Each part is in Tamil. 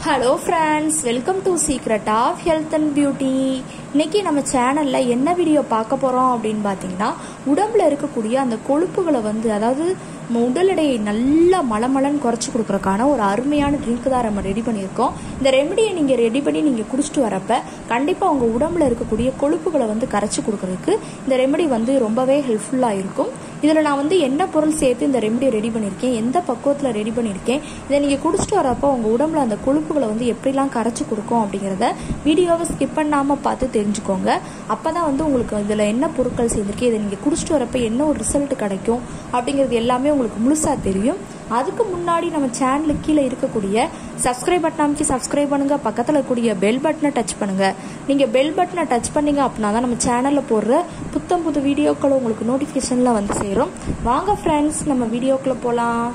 hello friends welcome to secret of health and beauty இன்னைக்கு நம்ம சேனலில் என்ன வீடியோ பார்க்க போகிறோம் அப்படின்னு பார்த்தீங்கன்னா உடம்புல இருக்கக்கூடிய அந்த கொழுப்புகளை வந்து அதாவது நம்ம உடல் எடையை நல்லா மலமலன்னு குறைச்சி கொடுக்குறக்கான ஒரு அருமையான ட்ரிங்க் தான் நம்ம ரெடி பண்ணியிருக்கோம் இந்த ரெமடியை நீங்கள் ரெடி பண்ணி நீங்கள் குடிச்சிட்டு வரப்ப கண்டிப்பாக உங்கள் உடம்புல இருக்கக்கூடிய கொழுப்புகளை வந்து கரைச்சி கொடுக்குறதுக்கு இந்த ரெமடி வந்து ரொம்பவே ஹெல்ப்ஃபுல்லாக இருக்கும் இதில் நான் வந்து என்ன பொருள் சேர்த்து இந்த ரெமடியை ரெடி பண்ணியிருக்கேன் எந்த பக்குவத்தில் ரெடி பண்ணியிருக்கேன் இதை நீங்கள் குடிச்சிட்டு வரப்போ உங்கள் உடம்புல அந்த கொழுப்புகளை வந்து எப்படிலாம் கரைச்சி கொடுக்கும் அப்படிங்கிறத வீடியோவை ஸ்கிப் பண்ணாமல் பார்த்து தெரிஞ்சுக்கோங்க அப்போ தான் வந்து உங்களுக்கு இதில் என்ன பொருட்கள் சேர்ந்துருக்கு இதை நீங்கள் குடிச்சிட்டு வரப்போ என்ன ஒரு ரிசல்ட் கிடைக்கும் அப்படிங்கிறது எல்லாமே உங்களுக்கு முழுசாக தெரியும் அதுக்கு முன்னாடி நம்ம சேனலுக்கு கீழே இருக்கக்கூடிய சப்ஸ்கிரைப் பட்டன் அமைக்கி சப்ஸ்கிரைப் பண்ணுங்க பக்கத்தில் இருக்கக்கூடிய பெல் பட்டனை டச் பண்ணுங்க நீங்கள் பெல் பட்டனை டச் பண்ணீங்க அப்படின்னா தான் நம்ம சேனலில் போடுற புத்தம் புது வீடியோக்கள் உங்களுக்கு நோட்டிஃபிகேஷனில் வந்து சேரும் வாங்க ஃப்ரெண்ட்ஸ் நம்ம வீடியோக்குள்ளே போகலாம்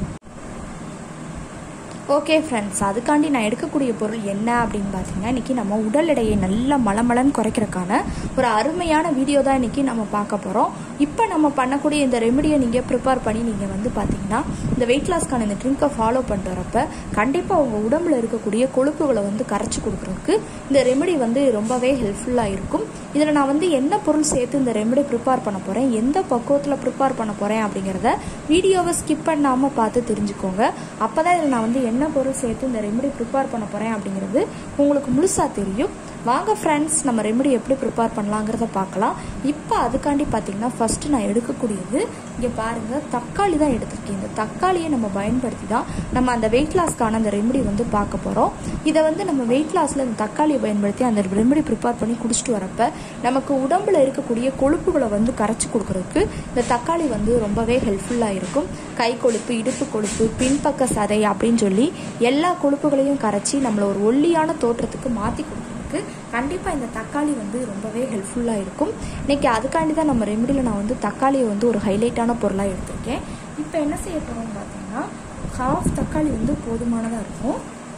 ஓகே ஃப்ரெண்ட்ஸ் அதுக்காண்டி நான் எடுக்கக்கூடிய பொருள் என்ன அப்படின்னு பார்த்தீங்கன்னா இன்றைக்கி நம்ம உடல் எடையை நல்லா மலமலன்னு குறைக்கிறக்கான ஒரு அருமையான வீடியோ தான் இன்றைக்கி நம்ம பார்க்க போகிறோம் இப்போ நம்ம பண்ணக்கூடிய இந்த ரெமெடியை நீங்கள் ப்ரிப்பேர் பண்ணி நீங்கள் வந்து பார்த்தீங்கன்னா இந்த வெயிட் லாஸ்க்கான இந்த ட்ரிங்கை ஃபாலோ பண்ணிட்டு வரப்ப கண்டிப்பாக உங்கள் உடம்புல இருக்கக்கூடிய கொழுப்புகளை வந்து கரைச்சி கொடுக்குறதுக்கு இந்த ரெமெடி வந்து ரொம்பவே ஹெல்ப்ஃபுல்லாக இருக்கும் இதில் நான் வந்து என்ன பொருள் சேர்த்து இந்த ரெமெடி ப்ரிப்பேர் பண்ண போகிறேன் எந்த பக்குவத்தில் ப்ரிப்பேர் பண்ண போகிறேன் அப்படிங்கிறத வீடியோவை ஸ்கிப் பண்ணாமல் பார்த்து தெரிஞ்சுக்கோங்க அப்போ தான் இதில் நான் வந்து என்ன பொருள் சேர்த்து இந்த ரெமெடி ப்ரிப்பேர் பண்ண போகிறேன் அப்படிங்கிறது உங்களுக்கு முழுசாக தெரியும் வாங்க ஃப்ரெண்ட்ஸ் நம்ம ரெமெடி எப்படி ப்ரிப்பேர் பண்ணலாங்கிறத பார்க்கலாம் இப்போ அதுக்காண்டி பார்த்தீங்கன்னா ஃபஸ்ட்டு நான் எடுக்கக்கூடியது இங்கே பாருங்கள் தக்காளி தான் எடுத்திருக்கேன் இந்த தக்காளியை நம்ம பயன்படுத்தி தான் நம்ம அந்த வெயிட் லாஸ்க்கான அந்த ரெமெடி வந்து பார்க்க போகிறோம் இதை வந்து நம்ம வெயிட் லாஸில் இந்த தக்காளியை பயன்படுத்தி அந்த ரெமெடி ப்ரிப்பேர் பண்ணி குடிச்சிட்டு வரப்ப நமக்கு உடம்புல இருக்கக்கூடிய கொழுப்புகளை வந்து கரைச்சி கொடுக்கறதுக்கு இந்த தக்காளி வந்து ரொம்பவே ஹெல்ப்ஃபுல்லாக இருக்கும் கை கொழுப்பு இடுப்பு கொழுப்பு பின்பக்க சதை அப்படின்னு சொல்லி எல்லா கொழுப்புகளையும் கரைச்சி நம்மளை ஒரு ஒல்லியான தோற்றத்துக்கு மாற்றி கொடுக்குறதுக்கு கண்டிப்பாக இந்த தக்காளி வந்து ரொம்பவே ஹெல்ப்ஃபுல்லாக இருக்கும் இன்னைக்கு அதுக்காண்டி தான் நம்ம ரெமடியில் நான் வந்து தக்காளியை வந்து ஒரு ஹைலைட்டான பொருளாக எடுத்திருக்கேன் இப்போ என்ன செய்ய போகிறோம்னு பார்த்தீங்கன்னா ஹாஃப் தக்காளி வந்து போதுமானதாக இருக்கும்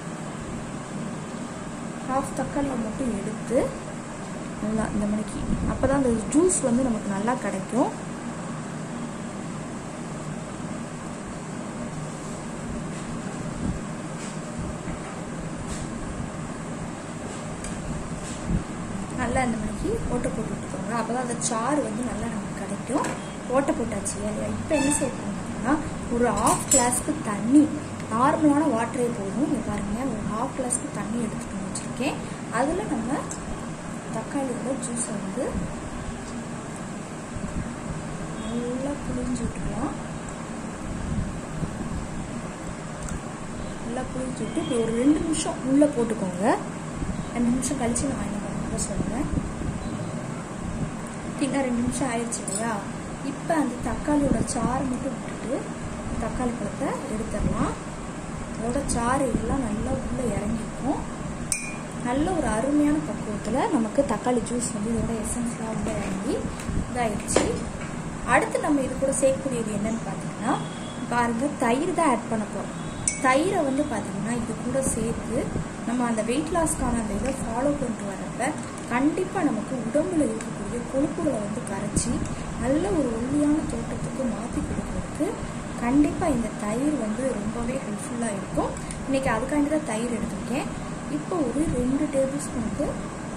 ஹாஃப் தக்காளியை மட்டும் எடுத்து நல்லா இந்த மணிக்கு அப்போ தான் அந்த ஜூஸ் வந்து நமக்கு நல்லா கிடைக்கும் நல்லா இந்த மணிக்கு ஓட்டை போட்டு விட்டுக்கோங்க அப்போ தான் அந்த சாறு வந்து நல்லா நமக்கு கிடைக்கும் ஓட்டை போட்டாச்சு இல்லையா இப்போ என்ன செய்ய போகிறோம்னா ஒரு ஆஃப் கிளாஸ்க்கு தண்ணி நார்மலான வாட்டரே போதும் இங்கே பாருங்கள் ஒரு ஹாஃப் கிளாஸ்க்கு தண்ணி எடுத்துகிட்டு வச்சுருக்கேன் அதில் நம்ம தக்காளியோட ஜூஸை வந்து நல்லா புளிஞ்சு விட்டுக்கலாம் நல்லா புளிஞ்சு விட்டு இப்படி ஒரு ரெண்டு நிமிஷம் உள்ளே போட்டுக்கோங்க ரெண்டு நிமிஷம் கழிச்சு நான் என்ன பண்ண சொல்கிறேன் இன்னும் ரெண்டு நிமிஷம் ஆயிடுச்சு இல்லையா இப்போ அந்த தக்காளியோட சாறு மட்டும் விட்டுட்டு தக்காளி பழத்தை எடுத்துடலாம் அதோட சாறு எல்லாம் நல்லா உள்ளே இறங்கிருக்கும் நல்ல ஒரு அருமையான பக்குவத்தில் நமக்கு தக்காளி ஜூஸ் வந்து இதோட எசன்ஸ்லாம் உள்ளே இறங்கி இதாகிடுச்சு அடுத்து நம்ம இது கூட சேர்க்கக்கூடியது என்னன்னு பார்த்தீங்கன்னா பாருங்கள் தயிர் தான் ஆட் பண்ண போகிறோம் தயிரை வந்து பார்த்தீங்கன்னா இது கூட சேர்த்து நம்ம அந்த வெயிட் லாஸ்க்கான அந்த இதை ஃபாலோ பண்ணிட்டு வரப்ப கண்டிப்பாக நமக்கு உடம்புல இருக்கக்கூடிய கொழுப்புகளை வந்து கரைச்சி நல்ல ஒரு ஒல்லியான தோட்டத்துக்கு மாற்றி கொடுக்கறதுக்கு கண்டிப்பாக இந்த தயிர் வந்து ரொம்பவே ஹெல்ப்ஃபுல்லாக இருக்கும் இன்றைக்கி அதுக்காண்டி தான் தயிர் எடுத்திருக்கேன் இப்போ ஒரு ரெண்டு டேபிள் ஸ்பூனுக்கு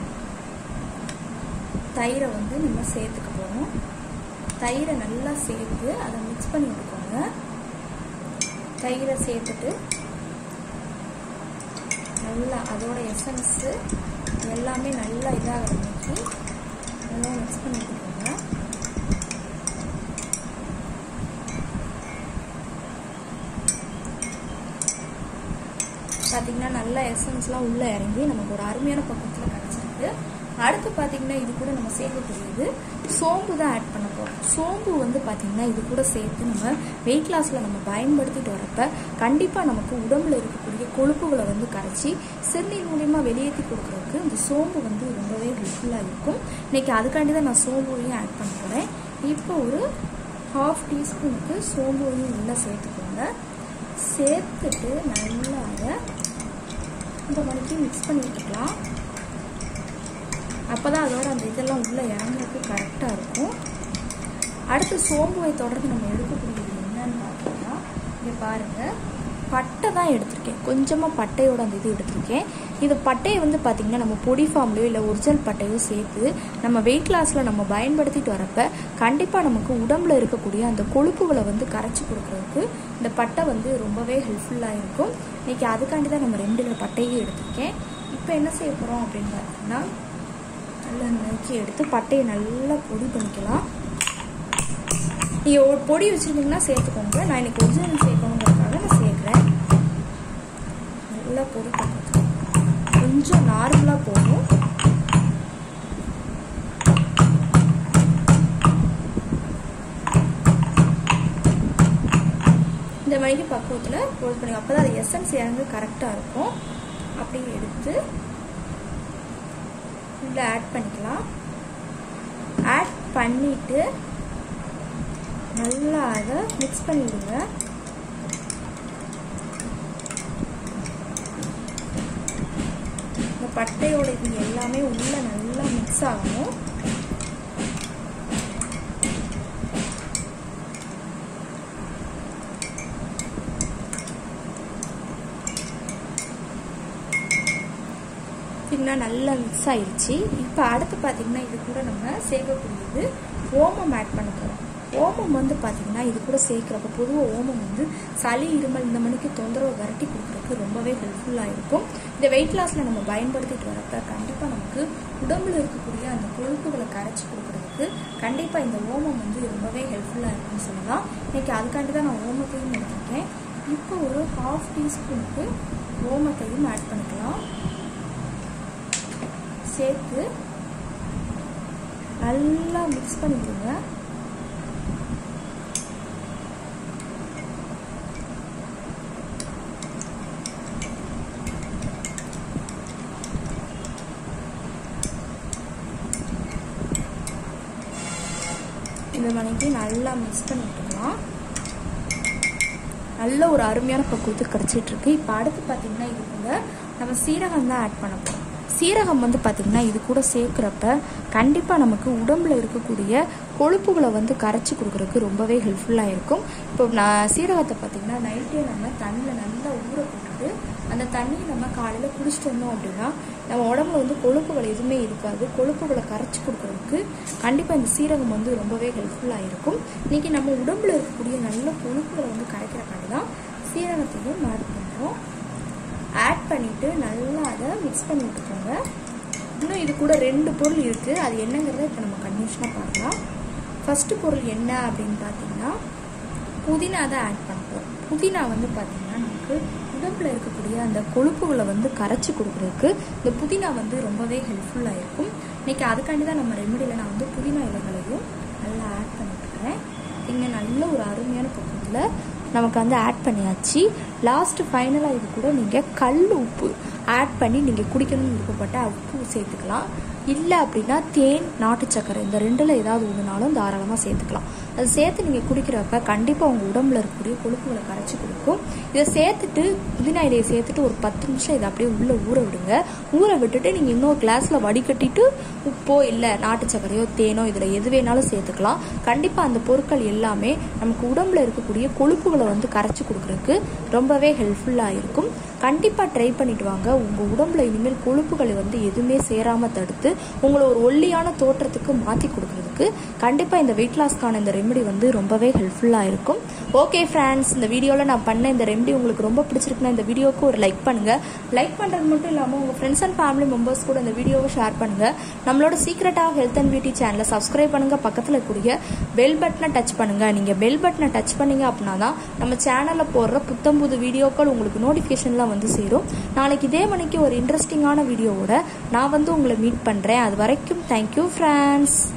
தயிரை வந்து நம்ம சேர்த்துக்க போகிறோம் தயிரை நல்லா சேர்த்து அதை மிக்ஸ் பண்ணி விட்டுக்கோங்க தயிரை சேர்த்துட்டு நல்லா அதோட எசன்ஸு எல்லாமே நல்லா இதாக இருந்துச்சு நல்லா மிக்ஸ் பண்ணி விட்டுக்கோங்க பார்த்தீங்கன்னா நல்லா எசன்ஸ்லாம் உள்ளே இறங்கி நமக்கு ஒரு அருமையான பக்கத்தில் கிடச்சிருக்கு அடுத்து பார்த்தீங்கன்னா இது கூட நம்ம சேர்க்கக்கூடியது சோம்பு தான் ஆட் பண்ண போகிறோம் சோம்பு வந்து பார்த்தீங்கன்னா இது கூட சேர்த்து நம்ம வெயிட் லாஸில் நம்ம பயன்படுத்திட்டு வரப்ப கண்டிப்பாக நமக்கு உடம்புல இருக்கக்கூடிய கொழுப்புகளை வந்து கரைச்சி சிறுநீர் மூலியமாக வெளியேற்றி கொடுக்குறதுக்கு இந்த சோம்பு வந்து ரொம்பவே ஹெல்ப்ஃபுல்லாக இருக்கும் இன்னைக்கு அதுக்காண்டி தான் நான் சோம்புவையும் ஆட் பண்ண போகிறேன் இப்போ ஒரு ஹாஃப் டீஸ்பூனுக்கு சோம்புவையும் உள்ளே சேர்த்துக்கோங்க சேர்த்துட்டு நல்லா அதை இந்த மணிக்கு மிக்ஸ் பண்ணி விட்டுக்கலாம் அப்போ தான் அதோட அந்த இதெல்லாம் உள்ளே இறங்குறதுக்கு கரெக்டாக இருக்கும் அடுத்து சோம்புவை தொடர்ந்து நம்ம எடுக்கக்கூடியது என்னன்னு பார்த்தீங்கன்னா இங்கே பாருங்கள் பட்டை தான் எடுத்திருக்கேன் கொஞ்சமாக பட்டையோட அந்த இது எடுத்திருக்கேன் இது பட்டையை வந்து பார்த்திங்கன்னா நம்ம பொடி ஃபார்ம்லையோ இல்லை ஒரிஜினல் பட்டையோ சேர்த்து நம்ம வெயிட் லாஸில் நம்ம பயன்படுத்திட்டு வரப்ப கண்டிப்பாக நமக்கு உடம்புல இருக்கக்கூடிய அந்த கொழுப்புகளை வந்து கரைச்சி கொடுக்குறதுக்கு இந்த பட்டை வந்து ரொம்பவே ஹெல்ப்ஃபுல்லாக இருக்கும் இன்றைக்கி அதுக்காண்டி தான் நம்ம ரெண்டு பட்டையும் எடுத்திருக்கேன் இப்போ என்ன செய்ய போகிறோம் அப்படின்னு பார்த்தீங்கன்னா நல்லா நறுக்கி எடுத்து பட்டையை நல்லா பொடி பண்ணிக்கலாம் நீங்கள் ஒரு பொடி வச்சுருந்தீங்கன்னா சேர்த்துக்கோங்க நான் இன்னைக்கு ஒரிஜினல் சேர்க்கணுங்கிறதுக்காக நான் சேர்க்குறேன் நல்லா பொடி பண்ணிக்கலாம் கொஞ்சம் நார்மலாக போகும் இந்த மணிக்கு பக்குவத்தில் பொடி பண்ணி அப்போ தான் அது எசன்ஸ் இறங்கு கரெக்டாக இருக்கும் அப்படியே எடுத்து உள்ள ஆட் பண்ணிக்கலாம் ஆட் பண்ணிவிட்டு நல்லா அதை மிக்ஸ் பண்ணிவிடுங்க இந்த பட்டையோட இது எல்லாமே உள்ள நல்லா மிக்ஸ் ஆகணும் பார்த்தீங்கன்னா நல்லா மிக்ஸ் ஆயிடுச்சு இப்போ அடுத்து பார்த்தீங்கன்னா இது கூட நம்ம சேர்க்கக்கூடியது ஓமம் ஆட் பண்ண போகிறோம் ஓமம் வந்து பார்த்தீங்கன்னா இது கூட சேர்க்குறப்ப பொதுவாக ஓமம் வந்து சளி இருமல் இந்த மணிக்கு தொந்தரவு விரட்டி கொடுக்குறதுக்கு ரொம்பவே ஹெல்ப்ஃபுல்லாக இருக்கும் இந்த வெயிட் லாஸில் நம்ம பயன்படுத்திட்டு வரப்ப கண்டிப்பாக நமக்கு உடம்புல இருக்கக்கூடிய அந்த கொழுப்புகளை கரைச்சி கொடுக்குறதுக்கு கண்டிப்பாக இந்த ஓமம் வந்து ரொம்பவே ஹெல்ப்ஃபுல்லாக இருக்குன்னு சொல்லலாம் இன்னைக்கு அதுக்காண்டி தான் நான் ஓமத்தையும் எடுத்திருக்கேன் இப்போ ஒரு ஹாஃப் டீஸ்பூனுக்கு ஓமத்தையும் ஆட் பண்ணிக்கலாம் சேர்த்து நல்லா மிக்ஸ் பண்ணிக்கோங்க இந்த மணிக்கு நல்லா மிக்ஸ் பண்ணிட்டுக்கலாம் நல்ல ஒரு அருமையான பக்குவத்துக்கு கிடச்சிட்டு இருக்கு இப்போ அடுத்து பார்த்தீங்கன்னா இது கூட நம்ம சீரகம் தான் ஆட் பண்ண போகிறோம் சீரகம் வந்து பார்த்திங்கன்னா இது கூட சேர்க்குறப்ப கண்டிப்பாக நமக்கு உடம்புல இருக்கக்கூடிய கொழுப்புகளை வந்து கரைச்சி கொடுக்குறதுக்கு ரொம்பவே ஹெல்ப்ஃபுல்லாக இருக்கும் இப்போ நான் சீரகத்தை பார்த்திங்கன்னா நைட்டே நம்ம தண்ணியில் நல்லா ஊற போட்டுட்டு அந்த தண்ணியை நம்ம காலையில் குடிச்சிட்டு வந்தோம் அப்படின்னா நம்ம உடம்புல வந்து கொழுப்புகள் எதுவுமே இருக்காது கொழுப்புகளை கரைச்சி கொடுக்குறதுக்கு கண்டிப்பாக இந்த சீரகம் வந்து ரொம்பவே ஹெல்ப்ஃபுல்லாக இருக்கும் இன்றைக்கி நம்ம உடம்புல இருக்கக்கூடிய நல்ல கொழுப்புகளை வந்து கரைக்கிறக்காண்டி தான் சீரகத்தையும் ஆட் பண்ணுறோம் ஆட் பண்ணிவிட்டு நல்லா அதை மிக்ஸ் பண்ணி விட்டுக்கோங்க இன்னும் இது கூட ரெண்டு பொருள் இருக்குது அது என்னங்கிறத இப்போ நம்ம கன்ஃபியூஷனாக பார்க்கலாம் ஃபஸ்ட்டு பொருள் என்ன அப்படின்னு பார்த்தீங்கன்னா புதினா தான் ஆட் பண்ணுறோம் புதினா வந்து பார்த்தீங்கன்னா நமக்கு உடம்புல இருக்கக்கூடிய அந்த கொழுப்புகளை வந்து கரைச்சி கொடுக்குறதுக்கு இந்த புதினா வந்து ரொம்பவே ஹெல்ப்ஃபுல்லாக இருக்கும் இன்றைக்கி அதுக்காண்டி தான் நம்ம ரெமடியில் நான் வந்து புதினா இலைகளையும் நல்லா ஆட் பண்ணிட்டுருக்கேன் இங்கே நல்ல ஒரு அருமையான பக்கத்தில் நமக்கு வந்து ஆட் பண்ணியாச்சு லாஸ்ட் ஃபைனலாக இது கூட நீங்கள் கல் உப்பு ஆட் பண்ணி நீங்கள் குடிக்கணும்னு விருப்பப்பட்ட உப்பு சேர்த்துக்கலாம் இல்லை அப்படின்னா தேன் நாட்டு சக்கரை இந்த ரெண்டில் ஏதாவது ஒன்றுனாலும் தாராளமாக சேர்த்துக்கலாம் அது சேர்த்து நீங்கள் குடிக்கிறப்ப கண்டிப்பாக உங்கள் உடம்புல இருக்கக்கூடிய கொழுப்புகளை கரைச்சி கொடுக்கும் இதை சேர்த்துட்டு புதினா இலையை சேர்த்துட்டு ஒரு பத்து நிமிஷம் இதை அப்படியே உள்ளே ஊற விடுங்க ஊற விட்டுட்டு நீங்கள் இன்னொரு கிளாஸில் வடிகட்டிட்டு உப்போ இல்லை நாட்டு சக்கரையோ தேனோ இதில் எது வேணாலும் சேர்த்துக்கலாம் கண்டிப்பாக அந்த பொருட்கள் எல்லாமே நமக்கு உடம்புல இருக்கக்கூடிய கொழுப்புகளை வந்து கரைச்சி கொடுக்குறதுக்கு ரொம்பவே ஹெல்ப்ஃபுல்லாக இருக்கும் கண்டிப்பாக ட்ரை பண்ணிட்டு வாங்க உங்கள் உடம்புல இனிமேல் கொழுப்புகளை வந்து எதுவுமே சேராமல் தடுத்து உங்களை ஒரு ஒல்லியான தோற்றத்துக்கு மாற்றி கொடுக்குறதுக்கு கண்டிப்பாக இந்த வெயிட் லாஸ்க்கான இந்த ரெமெடி வந்து ரொம்பவே ஹெல்ப்ஃபுல்லாக இருக்கும் ஓகே ஃப்ரெண்ட்ஸ் இந்த வீடியோவில் நான் பண்ண இந்த ரெமெடி உங்களுக்கு ரொம்ப பிடிச்சிருக்குன்னா இந்த வீடியோவுக்கு ஒரு லைக் பண்ணுங்கள் லைக் பண்ணுறது மட்டும் இல்லாமல் உங்கள் ஃப்ரெண்ட்ஸ் அண்ட் ஃபேமிலி மெம்பர்ஸ் கூட இந்த வீடியோவை ஷேர் பண்ணுங்கள் நம்மளோட secret of health and beauty சேனலை சப்ஸ்கிரைப் பண்ணுங்கள் பக்கத்தில் இருக்கக்கூடிய பெல் பட்டனை டச் பண்ணுங்கள் நீங்கள் பெல் பட்டனை டச் பண்ணீங்க அப்படின்னா தான் நம்ம சேனலில் போடுற புத்தம் புது வீடியோக்கள் உங்களுக்கு நோட்டிஃபிகேஷன்லாம் வந்து சேரும் நாளைக்கு இதே மணிக்கு ஒரு இன்ட்ரெஸ்டிங்கான வீடியோவோட நான் வந்து உங்களை மீட் பண்ணுறேன் அது வரைக்கும் தேங்க்யூ ஃப்ரெண்ட்ஸ்